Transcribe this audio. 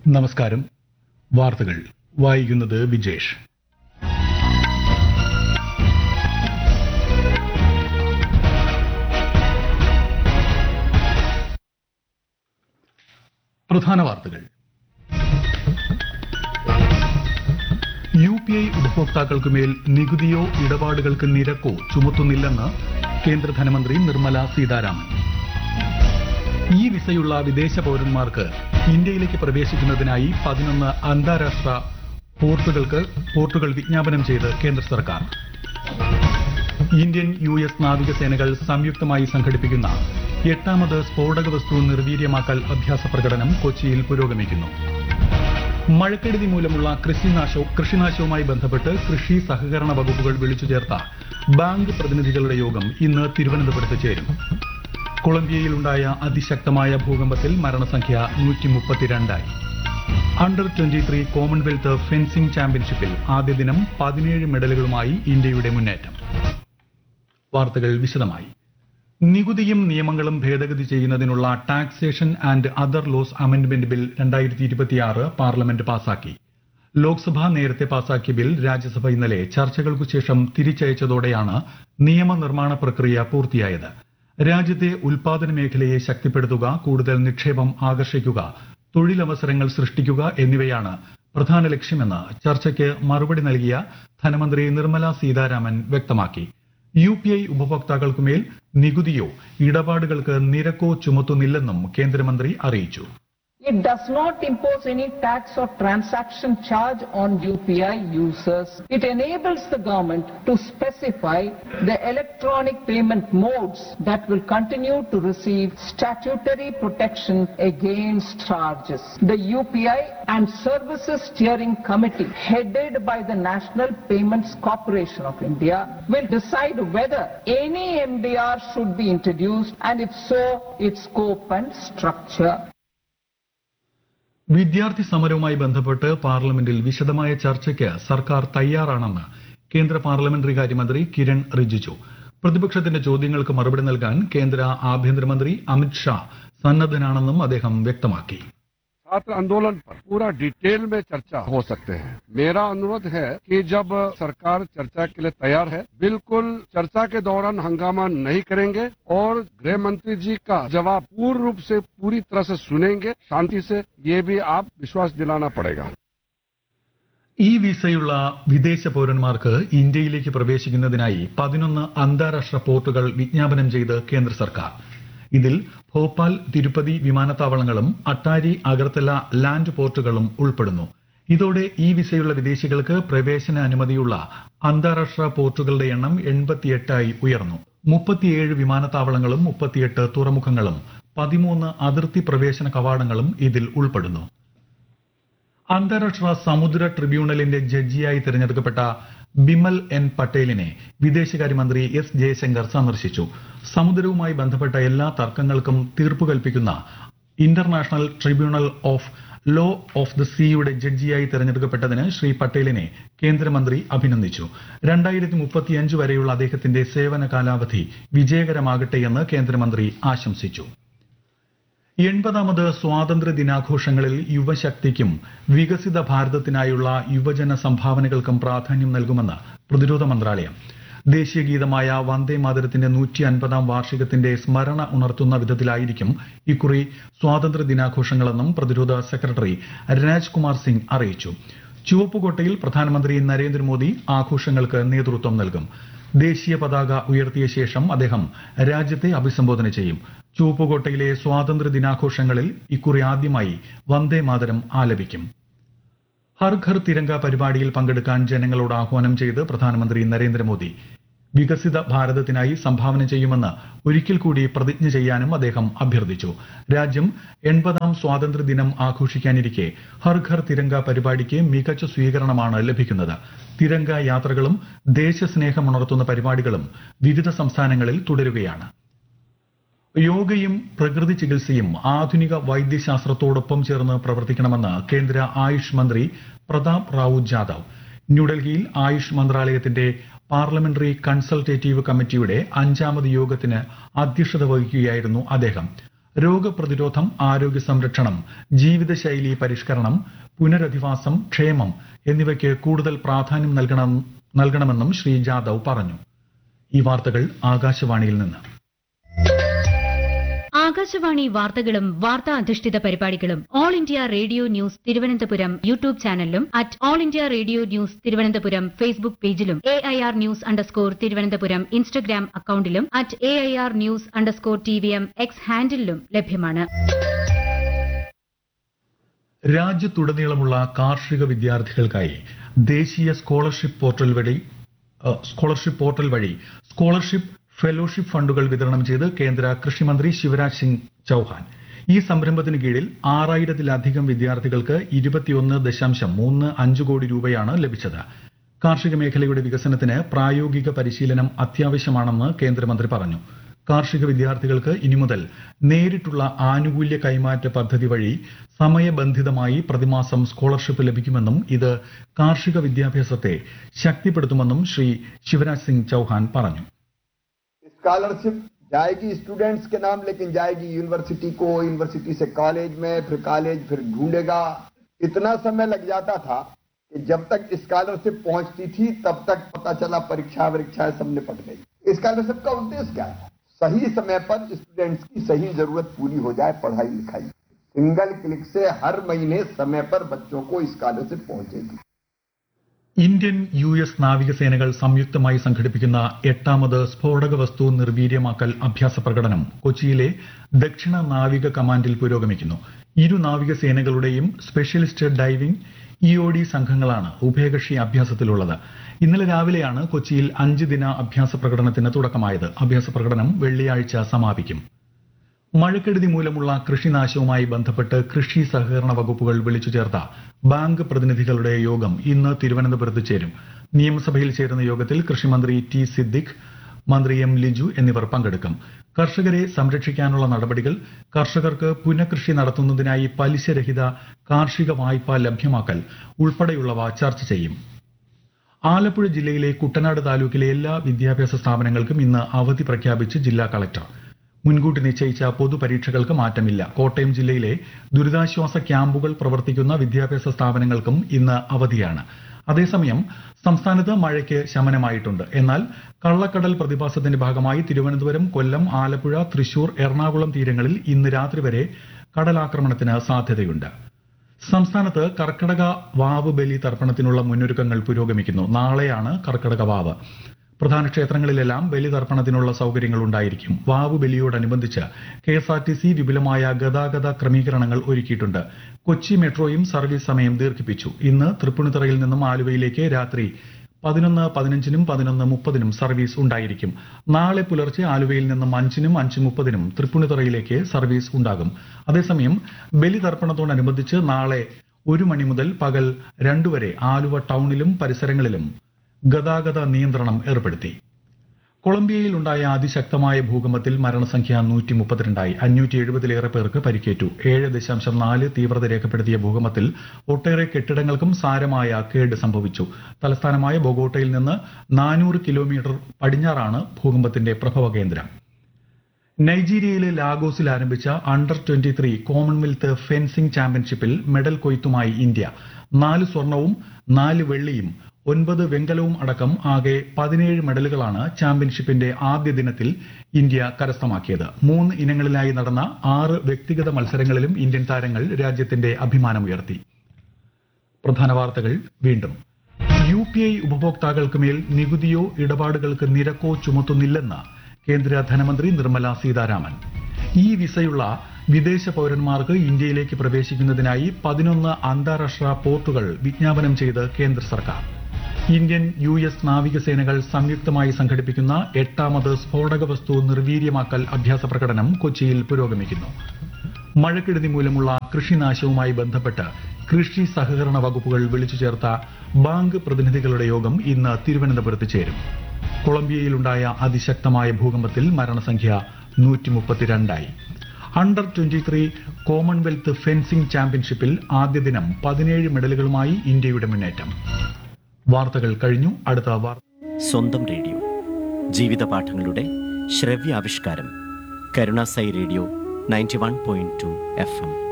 നമസ്കാരം വാർത്തകൾ വായിക്കുന്നത് വിജേഷ് പ്രധാന വാർത്തകൾ യു പി ഐ ഉപഭോക്താക്കൾക്കുമേൽ നികുതിയോ ഇടപാടുകൾക്ക് നിരക്കോ ചുമത്തുന്നില്ലെന്ന് കേന്ദ്ര ധനമന്ത്രി നിർമ്മല സീതാരാമൻ ഈ വിസയുള്ള വിദേശ പൌരന്മാർക്ക് ഇന്ത്യയിലേക്ക് പ്രവേശിക്കുന്നതിനായി പതിനൊന്ന് അന്താരാഷ്ട്ര പോർട്ടുകൾക്ക് പോർട്ടുകൾ വിജ്ഞാപനം ചെയ്ത് കേന്ദ്ര സർക്കാർ ഇന്ത്യൻ യു എസ് നാവികസേനകൾ സംയുക്തമായി സംഘടിപ്പിക്കുന്ന എട്ടാമത് സ്ഫോടക വസ്തു നിർവീര്യമാക്കൽ അഭ്യാസ പ്രകടനം കൊച്ചിയിൽ പുരോഗമിക്കുന്നു മഴക്കെടുതി മൂലമുള്ള കൃഷിനാശവും കൃഷിനാശവുമായി ബന്ധപ്പെട്ട് കൃഷി സഹകരണ വകുപ്പുകൾ വിളിച്ചു ചേർത്ത ബാങ്ക് പ്രതിനിധികളുടെ യോഗം ഇന്ന് തിരുവനന്തപുരത്ത് ചേരും കൊളംബിയയിലുണ്ടായ അതിശക്തമായ ഭൂകമ്പത്തിൽ മരണസംഖ്യ നൂറ്റി മുപ്പത്തിരണ്ടായി under twenty three Commonwealth fencing ചാമ്പ്യൻഷിപ്പിൽ ആദ്യ ദിനം പതിനേഴ് മെഡലുകളുമായി ഇന്ത്യയുടെ മുന്നേറ്റം വാർത്തകൾ വിശദമായി നികുതിയും നിയമങ്ങളും ഭേദഗതി ചെയ്യുന്നതിനുള്ള taxation and other laws amendment bill രണ്ടായിരത്തി ഇരുപത്തിയാറ് പാർലമെന്റ് പാസാക്കി ലോക്സഭ നേരത്തെ പാസാക്കിയ ബിൽ രാജ്യസഭ ഇന്നലെ ചർച്ചകൾക്കു ശേഷം തിരിച്ചയച്ചതോടെയാണ് നിയമനിർമ്മാണ പ്രക്രിയ പൂർത്തിയായത് രാജ്യത്തെ ഉൽപാദന മേഖലയെ ശക്തിപ്പെടുത്തുക കൂടുതൽ നിക്ഷേപം ആകർഷിക്കുക തൊഴിലവസരങ്ങൾ സൃഷ്ടിക്കുക എന്നിവയാണ് പ്രധാന ലക്ഷ്യമെന്ന് ചർച്ചയ്ക്ക് മറുപടി നൽകിയ ധനമന്ത്രി നിർമ്മല സീതാരാമൻ വ്യക്തമാക്കി യു പി ഐ ഉപഭോക്താക്കൾക്കുമേൽ നികുതിയോ ഇടപാടുകൾക്ക് നിരക്കോ ചുമത്തുന്നില്ലെന്നും കേന്ദ്രമന്ത്രി അറിയിച്ചു It does not impose any tax or transaction charge on UPI users. It enables the government to specify the electronic payment modes that will continue to receive statutory protection against charges. The UPI and Services Steering Committee, headed by the National Payments Corporation of India, will decide whether any MDR should be introduced and if so, its scope and structure. വിദ്യാർത്ഥി സമരവുമായി ബന്ധപ്പെട്ട് പാർലമെന്റിൽ വിശദമായ ചർച്ചയ്ക്ക് സർക്കാർ തയ്യാറാണെന്ന് കേന്ദ്ര parliamentary കാര്യമന്ത്രി കിരൺ റിജിജു പ്രതിപക്ഷത്തിന്റെ ചോദ്യങ്ങൾക്ക് മറുപടി നൽകാൻ കേന്ദ്ര ആഭ്യന്തരമന്ത്രി അമിത് ഷാ സന്നദ്ധനാണെന്നും അദ്ദേഹം വ്യക്തമാക്കി छात्र आंदोलन पर पूरा डिटेल में चर्चा हो सकते हैं मेरा अनुरोध है कि जब सरकार चर्चा के लिए तैयार है बिल्कुल चर्चा के दौरान हंगामा नहीं करेंगे और गृह मंत्री जी का जवाब पूर्ण रूप से पूरी तरह से सुनेंगे शांति से ये भी आप विश्वास दिलाना पड़ेगा ഈ വിസയുള്ള വിദേശ പൌരന്മാർക്ക് ഇന്ത്യയിലേക്ക് പ്രവേശിക്കുന്നതിനായി പതിനൊന്ന് അന്താരാഷ്ട്ര പോർട്ടുകൾ വിജ്ഞാപനം ചെയ്ത് കേന്ദ്ര സർക്കാർ ഇതിൽ ഭോപ്പാൽ തിരുപ്പതി വിമാനത്താവളങ്ങളും അട്ടാരി അഗർത്തല ലാൻഡ് പോർട്ടുകളും ഉൾപ്പെടുന്നു ഇതോടെ ഈ വിസയുള്ള വിദേശികൾക്ക് പ്രവേശന അനുമതിയുള്ള അന്താരാഷ്ട്ര പോർട്ടുകളുടെ എണ്ണം എൺപത്തിയെട്ടായി ഉയർന്നു മുപ്പത്തിയേഴ് വിമാനത്താവളങ്ങളും മുപ്പത്തിയെട്ട് തുറമുഖങ്ങളും പതിമൂന്ന് അതിർത്തി പ്രവേശന കവാടങ്ങളും ഇതിൽ ഉൾപ്പെടുന്നു അന്താരാഷ്ട്ര സമുദ്ര ട്രിബ്യൂണലിന്റെ ജഡ്ജിയായി തിരഞ്ഞെടുക്കപ്പെട്ട ബിമൽ എൻ പട്ടേലിനെ വിദേശകാര്യമന്ത്രി എസ് ജയശങ്കർ സന്ദർശിച്ചു സമുദ്രവുമായി ബന്ധപ്പെട്ട എല്ലാ തർക്കങ്ങൾക്കും തീർപ്പ് കൽപ്പിക്കുന്ന international tribunal of law of the സീയുടെ ജഡ്ജിയായി തെരഞ്ഞെടുക്കപ്പെട്ടതിന് ശ്രീ പട്ടേലിനെ കേന്ദ്രമന്ത്രി അഭിനന്ദിച്ചു രണ്ടായിരത്തി മുപ്പത്തിയഞ്ച് വരെയുള്ള അദ്ദേഹത്തിന്റെ സേവന കാലാവധി വിജയകരമാകട്ടെയെന്ന് കേന്ദ്രമന്ത്രി ആശംസിച്ചു എൺപതാമത് സ്വാതന്ത്ര്യ ദിനാഘോഷങ്ങളിൽ യുവശക്തിക്കും വികസിത ഭാരതത്തിനായുള്ള യുവജന സംഭാവനകൾക്കും പ്രാധാന്യം നൽകുമെന്ന് പ്രതിരോധ മന്ത്രാലയം ദേശീയ ഗീതമായ വന്ദേ മാതരത്തിന്റെ നൂറ്റി അൻപതാം വാർഷികത്തിന്റെ സ്മരണ ഉണർത്തുന്ന വിധത്തിലായിരിക്കും ഇക്കുറി സ്വാതന്ത്ര്യ ദിനാഘോഷങ്ങളെന്നും പ്രതിരോധ സെക്രട്ടറി രാജ്കുമാർ സിംഗ് അറിയിച്ചു ചുവപ്പുകോട്ടയിൽ പ്രധാനമന്ത്രി നരേന്ദ്രമോദി ആഘോഷങ്ങൾക്ക് നേതൃത്വം നൽകും ദേശീയ പതാക ഉയർത്തിയ ശേഷം അദ്ദേഹം രാജ്യത്തെ അഭിസംബോധന ചെയ്യും ചുവപ്പുകോട്ടയിലെ സ്വാതന്ത്ര്യ ദിനാഘോഷങ്ങളിൽ ഇക്കുറി ആദ്യമായി വന്ദേ മാതരം ആലപിക്കും ഹർ ഘർ തിരങ്ക പരിപാടിയിൽ പങ്കെടുക്കാൻ ജനങ്ങളോട് ആഹ്വാനം ചെയ്ത് പ്രധാനമന്ത്രി നരേന്ദ്രമോദി വികസിത ഭാരതത്തിനായി സംഭാവന ചെയ്യുമെന്ന് ഒരിക്കൽ കൂടി പ്രതിജ്ഞ ചെയ്യാനും അദ്ദേഹം അഭ്യർത്ഥിച്ചു രാജ്യം എൺപതാം സ്വാതന്ത്ര്യ ദിനം ആഘോഷിക്കാനിരിക്കെ ഹർ ഘർ തിരങ്ക പരിപാടിക്ക് മികച്ച സ്വീകരണമാണ് ലഭിക്കുന്നത് തിരങ്ക യാത്രകളും ദേശസ്നേഹമുണർത്തുന്ന പരിപാടികളും വിവിധ സംസ്ഥാനങ്ങളിൽ തുടരുകയാണ് യോഗയും പ്രകൃതി ചികിത്സയും ആധുനിക വൈദ്യശാസ്ത്രത്തോടൊപ്പം ചേർന്ന് പ്രവർത്തിക്കണമെന്ന് കേന്ദ്ര ആയുഷ് മന്ത്രി പ്രതാപ് റാവു ജാദവ് ന്യൂഡൽഹിയിൽ ആയുഷ് മന്ത്രാലയത്തിന്റെ പാർലമെന്ററി കൺസൾട്ടേറ്റീവ് കമ്മിറ്റിയുടെ അഞ്ചാമത് യോഗത്തിന് അധ്യക്ഷത വഹിക്കുകയായിരുന്നു അദ്ദേഹം രോഗപ്രതിരോധം ആരോഗ്യ സംരക്ഷണം ജീവിതശൈലി പരിഷ്കരണം പുനരധിവാസം ക്ഷേമം എന്നിവയ്ക്ക് കൂടുതൽ പ്രാധാന്യം നൽകണം നൽകണമെന്നും ശ്രീ ജാദവ് പറഞ്ഞു ഈ വാർത്തകൾ ആകാശവാണിയിൽ നിന്ന് ആകാശവാണി വാർത്തകളും വാർത്താ അധിഷ്ഠിത പരിപാടികളും All India Radio news Thiruvananthapuram YouTube ചാനലിലും at All India Radio news Thiruvananthapuram Facebook പേജിലും A I R news underscore Thiruvananthapuram Instagram അക്കൌണ്ടിലും at A I R news underscore T V M X ഹാൻഡിലും ലഭ്യമാണ് രാജ്യത്തുടനീളമുള്ള കാർഷിക വിദ്യാർത്ഥികൾക്കായി ദേശീയ സ്കോളർഷിപ്പ് പോർട്ടൽ വഴി ഏഹ്, സ്കോളർഷിപ്പ് പോർട്ടൽ വഴി സ്കോളർഷിപ്പ് ഫെലോഷിപ്പ് ഫണ്ടുകൾ വിതരണം ചെയ്ത് കേന്ദ്ര കൃഷിമന്ത്രി ശിവരാജ് സിംഗ് ചൌഹാൻ ഈ സംരംഭത്തിന് കീഴിൽ ആറായിരത്തിലധികം വിദ്യാർത്ഥികൾക്ക് ഇരുപത്തിയൊന്ന് ദശാംശം മൂന്ന് അഞ്ച് കോടി രൂപയാണ് ലഭിച്ചത് കാർഷിക മേഖലയുടെ വികസനത്തിന് പ്രായോഗിക പരിശീലനം അത്യാവശ്യമാണെന്ന് കേന്ദ്രമന്ത്രി പറഞ്ഞു കാർഷിക വിദ്യാർത്ഥികൾക്ക് ഇനി മുതൽ നേരിട്ടുള്ള ആനുകൂല്യ കൈമാറ്റ പദ്ധതി വഴി സമയബന്ധിതമായി പ്രതിമാസം സ്കോളർഷിപ്പ് ലഭിക്കുമെന്നും ഇത് കാർഷിക വിദ്യാഭ്യാസത്തെ ശക്തിപ്പെടുത്തുമെന്നും ശ്രീ ശിവരാജ് സിംഗ് ചൌഹാൻ പറഞ്ഞു स्कॉलरशिप जाएगी स्टूडेंट्स के नाम लेकिन जाएगी यूनिवर्सिटी को यूनिवर्सिटी से कॉलेज में फिर कॉलेज फिर ढूंढेगा इतना समय लग जाता था कि जब तक स्कॉलरशिप पहुंचती थी तब तक पता चला परीक्षा वरीक्षाएं सब निपट गई स्कॉलरशिप का उद्देश्य क्या है सही समय पर स्टूडेंट्स की सही जरूरत पूरी हो जाए पढ़ाई लिखाई सिंगल क्लिक से हर महीने समय पर बच्चों को स्कॉलरशिप पहुंचेगी ഇന്ത്യൻ യു എസ് നാവികസേനകൾ സംയുക്തമായി സംഘടിപ്പിക്കുന്ന എട്ടാമത് സ്ഫോടക വസ്തു നിർവീര്യമാക്കൽ അഭ്യാസ പ്രകടനം കൊച്ചിയിലെ ദക്ഷിണ നാവിക കമാൻഡിൽ പുരോഗമിക്കുന്നു ഇരു നാവികസേനകളുടെയും സ്പെഷ്യലിസ്റ്റ് ഡൈവിംഗ് ഇഒഡി സംഘങ്ങളാണ് ഉഭയകക്ഷി അഭ്യാസത്തിലുള്ളത് ഇന്നലെ രാവിലെയാണ് കൊച്ചിയിൽ അഞ്ച് ദിന അഭ്യാസ പ്രകടനത്തിന് തുടക്കമായത് അഭ്യാസ പ്രകടനം വെള്ളിയാഴ്ച സമാപിക്കും മഴക്കെടുതി മൂലമുള്ള കൃഷിനാശവുമായി ബന്ധപ്പെട്ട് കൃഷി സഹകരണ വകുപ്പുകൾ വിളിച്ചു ചേർത്ത ബാങ്ക് പ്രതിനിധികളുടെ യോഗം ഇന്ന് തിരുവനന്തപുരത്ത് ചേരും നിയമസഭയിൽ ചേരുന്ന യോഗത്തിൽ കൃഷിമന്ത്രി ടി സിദ്ദിഖ് മന്ത്രി എം ലിജു എന്നിവർ പങ്കെടുക്കും കർഷകരെ സംരക്ഷിക്കാനുള്ള നടപടികൾ കർഷകർക്ക് പുനഃകൃഷി നടത്തുന്നതിനായി പലിശരഹിത കാർഷിക വായ്പ ലഭ്യമാക്കൽ ഉൾപ്പെടെയുള്ളവ ചർച്ച ചെയ്യും ആലപ്പുഴ ജില്ലയിലെ കുട്ടനാട് താലൂക്കിലെ എല്ലാ വിദ്യാഭ്യാസ സ്ഥാപനങ്ങൾക്കും ഇന്ന് അവധി പ്രഖ്യാപിച്ച് ജില്ലാ കളക്ടർ മുൻകൂട്ടി നിശ്ചയിച്ച പൊതുപരീക്ഷകൾക്ക് മാറ്റമില്ല കോട്ടയം ജില്ലയിലെ ദുരിതാശ്വാസ ക്യാമ്പുകൾ പ്രവർത്തിക്കുന്ന വിദ്യാഭ്യാസ സ്ഥാപനങ്ങൾക്കും ഇന്ന് അവധിയാണ് അതേസമയം സംസ്ഥാനത്ത് മഴയ്ക്ക് ശമനമായിട്ടുണ്ട് എന്നാൽ കള്ളക്കടൽ പ്രതിഭാസത്തിന്റെ ഭാഗമായി തിരുവനന്തപുരം കൊല്ലം ആലപ്പുഴ തൃശൂർ എറണാകുളം തീരങ്ങളിൽ ഇന്ന് രാത്രി വരെ കടലാക്രമണത്തിന് സാധ്യതയുണ്ട് സംസ്ഥാനത്ത് കർക്കടക വാവ് ബലി തർപ്പണത്തിനുള്ള മുന്നൊരുക്കങ്ങൾ പുരോഗമിക്കുന്നു നാളെയാണ് കർക്കടക വാവ് പ്രധാന ക്ഷേത്രങ്ങളിലെല്ലാം ബലിതർപ്പണത്തിനുള്ള സൌകര്യങ്ങൾ ഉണ്ടായിരിക്കും വാവ് ബലിയോടനുബന്ധിച്ച് K S R T C വിപുലമായ ഗതാഗത ക്രമീകരണങ്ങൾ ഒരുക്കിയിട്ടുണ്ട് കൊച്ചി മെട്രോയും സർവീസ് സമയം ദീർഘിപ്പിച്ചു ഇന്ന് തൃപ്പൂണിത്തുറയിൽ നിന്നും ആലുവയിലേക്ക് രാത്രി പതിനൊന്ന് പതിനഞ്ചിനും പതിനൊന്ന് മുപ്പതിനും സർവീസ് ഉണ്ടായിരിക്കും നാളെ പുലർച്ചെ ആലുവയിൽ നിന്നും അഞ്ചിനും അഞ്ച് മുപ്പതിനും തൃപ്പൂണിത്തുറയിലേക്ക് സർവീസ് ഉണ്ടാകും അതേസമയം ബലിതർപ്പണത്തോടനുബന്ധിച്ച് നാളെ ഒരു മണി മുതൽ പകൽ രണ്ടു വരെ ആലുവ ടൌണിലും പരിസരങ്ങളിലും ഗതാഗത നിയന്ത്രണം ഏർപ്പെടുത്തി കൊളംബിയയിൽ ഉണ്ടായ അതിശക്തമായ ഭൂകമ്പത്തിൽ മരണസംഖ്യ നൂറ്റി മുപ്പത്തിരണ്ടായി അഞ്ഞൂറ്റി എഴുപതിലേറെ പേർക്ക് പരിക്കേറ്റു ഏഴ് ദശാംശം നാല് തീവ്രത രേഖപ്പെടുത്തിയ ഭൂകമ്പത്തിൽ ഒട്ടേറെ കെട്ടിടങ്ങൾക്കും സാരമായ കേട് സംഭവിച്ചു തലസ്ഥാനമായ ബൊഗോട്ടയിൽ നിന്ന് നാനൂറ് കിലോമീറ്റർ പടിഞ്ഞാറാണ് ഭൂകമ്പത്തിന്റെ പ്രഭവ കേന്ദ്രം നൈജീരിയയിലെ ലാഗോസിൽ ആരംഭിച്ച under twenty three Commonwealth fencing ചാമ്പ്യൻഷിപ്പിൽ മെഡൽ കൊയ്ത്തുമായി ഇന്ത്യ നാല് സ്വർണവും നാല് വെള്ളിയും ഒൻപത് വെങ്കലവും അടക്കം ആകെ പതിനേഴ് മെഡലുകളാണ് ചാമ്പ്യൻഷിപ്പിന്റെ ആദ്യ ദിനത്തിൽ ഇന്ത്യ കരസ്ഥമാക്കിയത് മൂന്ന് ഇനങ്ങളിലായി നടന്ന ആറ് വ്യക്തിഗത മത്സരങ്ങളിലും ഇന്ത്യൻ താരങ്ങൾ രാജ്യത്തിന്റെ അഭിമാനമുയർത്തി പ്രധാന വാർത്തകൾ വീണ്ടും യു പി ഐ ഉപഭോക്താക്കൾക്ക് മേൽ നികുതിയോ ഇടപാടുകൾക്ക് നിരക്കോ ചുമത്തുന്നില്ലെന്ന് കേന്ദ്ര ധനമന്ത്രി നിർമ്മല സീതാരാമൻ ഈ വിസയുള്ള വിദേശ പൌരന്മാർക്ക് ഇന്ത്യയിലേക്ക് പ്രവേശിക്കുന്നതിനായി പതിനൊന്ന് അന്താരാഷ്ട്ര പോർട്ടുകൾ വിജ്ഞാപനം ചെയ്ത് കേന്ദ്ര സർക്കാർ ഇന്ത്യൻ യു എസ് നാവികസേനകൾ സംയുക്തമായി സംഘടിപ്പിക്കുന്ന എട്ടാമത് സ്ഫോടക വസ്തു നിർവീര്യമാക്കൽ അഭ്യാസ പ്രകടനം കൊച്ചിയിൽ പുരോഗമിക്കുന്നു മഴക്കെടുതി മൂലമുള്ള കൃഷിനാശവുമായി ബന്ധപ്പെട്ട് കൃഷി സഹകരണ വകുപ്പുകൾ വിളിച്ചു ചേർത്ത ബാങ്ക് പ്രതിനിധികളുടെ യോഗം ഇന്ന് തിരുവനന്തപുരത്ത് ചേരും കൊളംബിയയിലുണ്ടായ അതിശക്തമായ ഭൂകമ്പത്തിൽ മരണസംഖ്യ നൂറ്റി മുപ്പത്തിരണ്ടായി under twenty three Commonwealth fencing ചാമ്പ്യൻഷിപ്പിൽ ആദ്യ ദിനം പതിനേഴ് മെഡലുകളുമായി ഇന്ത്യയുടെ മുന്നേറ്റം വാർത്തകൾ കഴിഞ്ഞു അടുത്ത വാർത്ത സ്വന്തം റേഡിയോ ജീവിത പാഠങ്ങളുടെ ശ്രവ്യാവിഷ്കാരം കരുണാസൈ റേഡിയോ 91.2 FM.